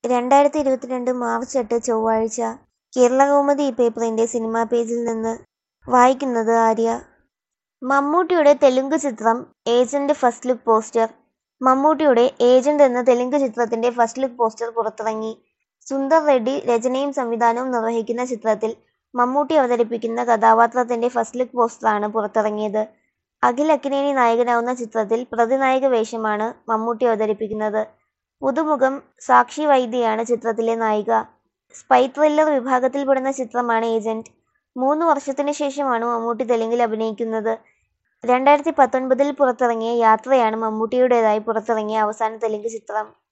രണ്ടായിരത്തി ഇരുപത്തിരണ്ട് മാർച്ച് എട്ട് ചൊവ്വാഴ്ച കേരളകൗമുദി പേപ്പറിന്റെ സിനിമാ പേജിൽ നിന്ന് വായിക്കുന്നത് ആര്യ മമ്മൂട്ടിയുടെ തെലുങ്ക് ചിത്രം ഏജന്റ് ഫസ്റ്റ് ലുക്ക് പോസ്റ്റർ മമ്മൂട്ടിയുടെ ഏജന്റ് എന്ന തെലുങ്ക് ചിത്രത്തിന്റെ ഫസ്റ്റ് ലുക്ക് പോസ്റ്റർ പുറത്തിറങ്ങി സുന്ദർ റെഡ്ഡി രചനയും സംവിധാനവും നിർവഹിക്കുന്ന ചിത്രത്തിൽ മമ്മൂട്ടി അവതരിപ്പിക്കുന്ന കഥാപാത്രത്തിന്റെ ഫസ്റ്റ് ലുക്ക് പോസ്റ്ററാണ് പുറത്തിറങ്ങിയത് അഖിൽ അക്കിനേനി നായകനാവുന്ന ചിത്രത്തിൽ പ്രതിനായക വേഷമാണ് മമ്മൂട്ടി അവതരിപ്പിക്കുന്നത് പുതുമുഖം സാക്ഷി വൈദ്യയാണ് ചിത്രത്തിലെ നായിക സ്പൈ ത്രില്ലർ വിഭാഗത്തിൽപ്പെടുന്ന ചിത്രമാണ് ഏജന്റ് മൂന്ന് വർഷത്തിന് ശേഷമാണ് മമ്മൂട്ടി തെലുങ്കിൽ അഭിനയിക്കുന്നത് രണ്ടായിരത്തി പത്തൊൻപതിൽ പുറത്തിറങ്ങിയ യാത്രയാണ് മമ്മൂട്ടിയുടേതായി പുറത്തിറങ്ങിയ അവസാന തെലുങ്ക് ചിത്രം